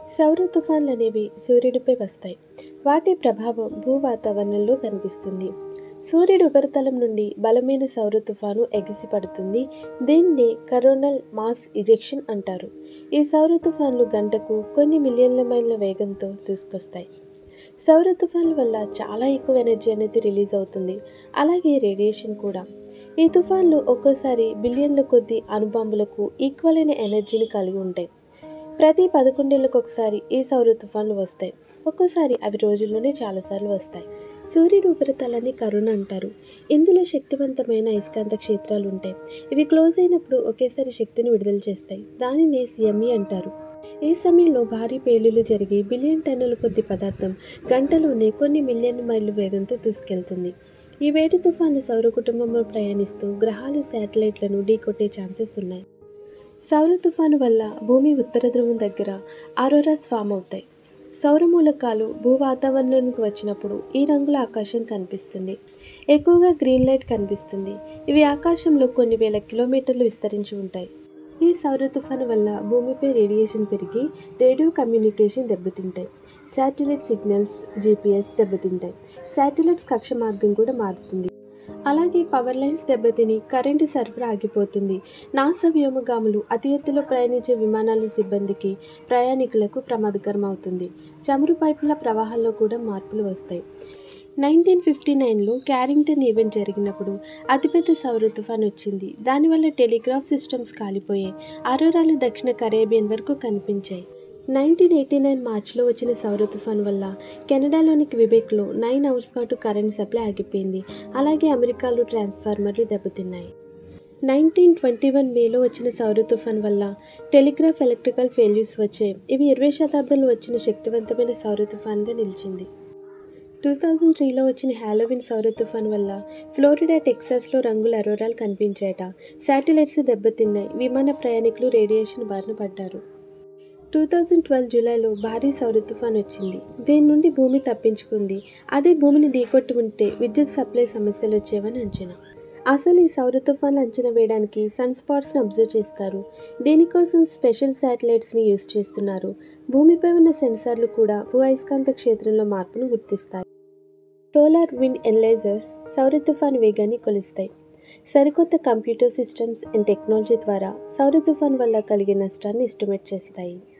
సౌర తుఫాన్లు అనేవి సూర్యుడిపై వస్తాయి వాటి ప్రభావం భూ వాతావరణంలో కనిపిస్తుంది సూర్యుడి ఉపరితలం నుండి బలమైన సౌర తుఫాను ఎగిసిపడుతుంది దీన్నే కరోనల్ మాస్ ఇజెక్షన్ అంటారు ఈ సౌర తుఫాన్లు గంటకు కొన్ని మిలియన్ల మైళ్ళ వేగంతో దూసుకొస్తాయి సౌర తుఫాన్ల వల్ల చాలా ఎక్కువ ఎనర్జీ అనేది రిలీజ్ అవుతుంది అలాగే రేడియేషన్ కూడా ఈ తుఫాన్లు ఒక్కోసారి బిలియన్ల కొద్ది అణుబాంబులకు ఈక్వల్ అయిన ఎనర్జీని కలిగి ఉంటాయి ప్రతి పదకొండేళ్ళకు ఒకసారి ఈ సౌర తుఫాన్లు వస్తాయి ఒక్కోసారి అవి రోజుల్లోనే చాలాసార్లు వస్తాయి సూర్యుడు ఉపరితలాన్ని కరుణ అంటారు ఇందులో శక్తివంతమైన అయస్కాంత క్షేత్రాలు ఉంటాయి ఇవి క్లోజ్ అయినప్పుడు ఒకేసారి శక్తిని విడుదల చేస్తాయి దానినే సిఎంఈ అంటారు ఈ సమయంలో భారీ పేలులు జరిగి బిలియన్ టన్నుల కొద్ది పదార్థం గంటలోనే కొన్ని మిలియన్ మైళ్ళు వేగంతో దూసుకెళ్తుంది ఈ వేడి తుఫాను సౌర కుటుంబంలో ప్రయాణిస్తూ గ్రహాలు శాటిలైట్లను ఢీకొట్టే ఛాన్సెస్ ఉన్నాయి సౌర తుఫాను వల్ల భూమి ఉత్తర ధ్రువం దగ్గర ఆరోరాస్ ఫామ్ అవుతాయి సౌర మూలకాలు భూ వాతావరణంలోకి వచ్చినప్పుడు ఈ రంగుల ఆకాశం కనిపిస్తుంది ఎక్కువగా గ్రీన్ లైట్ కనిపిస్తుంది ఇవి ఆకాశంలో కొన్ని వేల కిలోమీటర్లు విస్తరించి ఉంటాయి ఈ సౌర తుఫాను వల్ల భూమిపై రేడియేషన్ పెరిగి రేడియో కమ్యూనికేషన్ దెబ్బతింటాయి శాటిలైట్ సిగ్నల్స్ జీపీఎస్ దెబ్బతింటాయి శాటిలైట్స్ కక్ష మార్గం కూడా మారుతుంది అలాగే పవర్ లైన్స్ దెబ్బతిని కరెంటు సరఫరా ఆగిపోతుంది నాసా వ్యోమగాములు అతి ఎత్తులో ప్రయాణించే విమానాల సిబ్బందికి ప్రయాణికులకు ప్రమాదకరం అవుతుంది చమురు పైపుల ప్రవాహాల్లో కూడా మార్పులు వస్తాయి నైన్టీన్ ఫిఫ్టీ నైన్లో క్యారింగ్టన్ ఈవెంట్ జరిగినప్పుడు అతిపెద్ద సౌర తుఫాన్ వచ్చింది దానివల్ల టెలిగ్రాఫ్ సిస్టమ్స్ కాలిపోయాయి అరోరాలు దక్షిణ కరేబియన్ వరకు కనిపించాయి నైన్టీన్ ఎయిటీ నైన్ మార్చిలో వచ్చిన సౌర తుఫాన్ వల్ల కెనడాలోని క్విబెక్లో నైన్ అవర్స్ పాటు కరెంట్ సప్లై ఆగిపోయింది అలాగే అమెరికాలో ట్రాన్స్ఫార్మర్లు దెబ్బతిన్నాయి నైన్టీన్ ట్వంటీ వన్ మేలో వచ్చిన సౌర తుఫాన్ వల్ల టెలిగ్రాఫ్ ఎలక్ట్రికల్ ఫెయిల్యూర్స్ వచ్చాయి ఇవి ఇరవై శతాబ్దంలో వచ్చిన శక్తివంతమైన సౌర తుఫాన్గా నిలిచింది టూ థౌజండ్ త్రీలో వచ్చిన హ్యాలోవిన్ సౌర తుఫాన్ వల్ల ఫ్లోరిడా టెక్సాస్లో రంగుల అరోరాలు కనిపించాయట శాటిలైట్స్ దెబ్బతిన్నాయి విమాన ప్రయాణికులు రేడియేషన్ బారిన పడ్డారు టూ థౌజండ్ ట్వెల్వ్ జూలైలో భారీ సౌర తుఫాన్ వచ్చింది దీని నుండి భూమి తప్పించుకుంది అదే భూమిని ఢీకొట్టి ఉంటే విద్యుత్ సప్లై సమస్యలు వచ్చేవని అంచనా అసలు ఈ సౌర తుఫాన్లు అంచనా వేయడానికి సన్ స్పాట్స్ని అబ్జర్వ్ చేస్తారు దీనికోసం స్పెషల్ శాటిలైట్స్ని యూజ్ చేస్తున్నారు భూమిపై ఉన్న సెన్సార్లు కూడా భూ అయస్కాంత క్షేత్రంలో మార్పును గుర్తిస్తాయి సోలార్ విండ్ ఎనలైజర్స్ సౌర తుఫాన్ వేగాన్ని కొలుస్తాయి సరికొత్త కంప్యూటర్ సిస్టమ్స్ అండ్ టెక్నాలజీ ద్వారా సౌర తుఫాన్ వల్ల కలిగే నష్టాన్ని ఎస్టిమేట్ చేస్తాయి